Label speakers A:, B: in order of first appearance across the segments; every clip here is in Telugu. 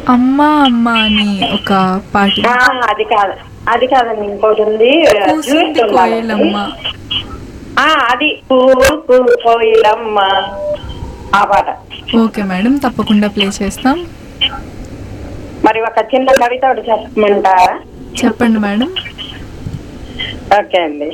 A: అమ్మ అమ్మ అని ఒక పాట
B: ఆ, అది కాదు అది కాదండి ఇంకోటి ఉంది
A: కూసింది
B: డ్యూయట్ ఉండాలండి.
A: కోయిలమ్మ
B: ఆ, అది కూ కూ కోయిలమ్మ ఆ పాట
A: ఓకే మేడం తప్పకుండా ప్లే చేస్తాం
B: మరి ఒక చిన్న కవిత ఒకటి చెప్పమంటారా
A: చెప్పండి మేడం
B: ఓకే అండి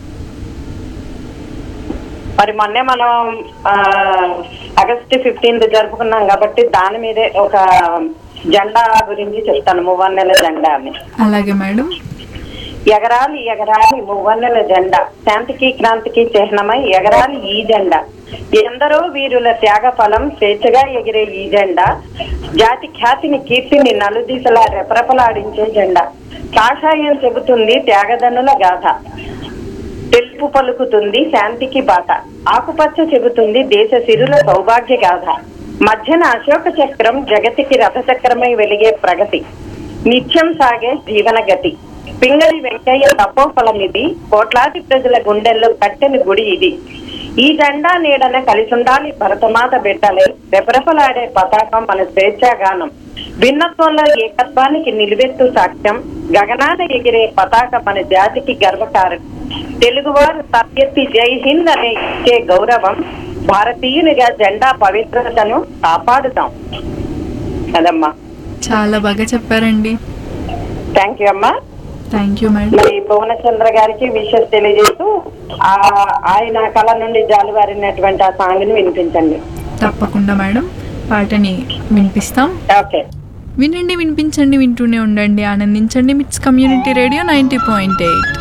B: మరి మొన్నే మనం ఆ, ఆగస్టు ఫిఫ్టీన్త్ జరుపుకున్నాం కాబట్టి దాని మీదే ఒక జెండా గురించి చెప్తాను మువ్వన్నెల జెండా అని
A: అలాగే మేడం
B: ఎగరాలి ఎగరాలి మువ్వన్నెల జెండా శాంతికి క్రాంతికి చిహ్నమై ఎగరాలి ఈ జెండా ఎందరో వీరుల త్యాగ ఫలం స్వేచ్ఛగా ఎగిరే ఈ జెండా జాతి ఖ్యాతిని కీర్తిని నలుదిశలా రెపరెపలాడించే జెండా కాషాయం చెబుతుంది త్యాగదనుల గాథ తెలుపు పలుకుతుంది శాంతికి బాట ఆకుపచ్చ చెబుతుంది దేశ సిరుల సౌభాగ్య గాథ మధ్యన అశోక చక్రం జగతికి రథచక్రమై వెలిగే ప్రగతి నిత్యం సాగే జీవన గతి పింగళి వెంకయ్య తపోఫలం ఇది కోట్లాది ప్రజల గుండెల్లో కట్టెని గుడి ఇది ఈ జెండా నీడన కలిసుండాలి భరతమాత బిడ్డలే రెపరెపలాడే పతాకం మన స్వేచ్ఛాగానం భిన్నత్వంలో ఏకత్వానికి నిలువెత్తు సాక్ష్యం గగనాన ఎగిరే పతాక మన జాతికి గర్వకారణం తెలుగువారు సభ్యత్తి జై హింద్ అనే ఇచ్చే గౌరవం భారతీయునిగా జెండా పవిత్రతను కాపాడుతాం కదమ్మా
A: చాలా బాగా చెప్పారండి
B: థ్యాంక్ యూ అమ్మా
A: థ్యాంక్ యూ మేడం
B: మరి భువనచంద్ర గారికి విషయం తెలియజేస్తూ ఆ ఆయన కళ నుండి జాలువారినటువంటి ఆ సాంగ్ ని వినిపించండి
A: తప్పకుండా మేడం పాటని వినిపిస్తాం
B: ఓకే
A: వినండి వినిపించండి వింటూనే ఉండండి ఆనందించండి MITS community radio ninety point eight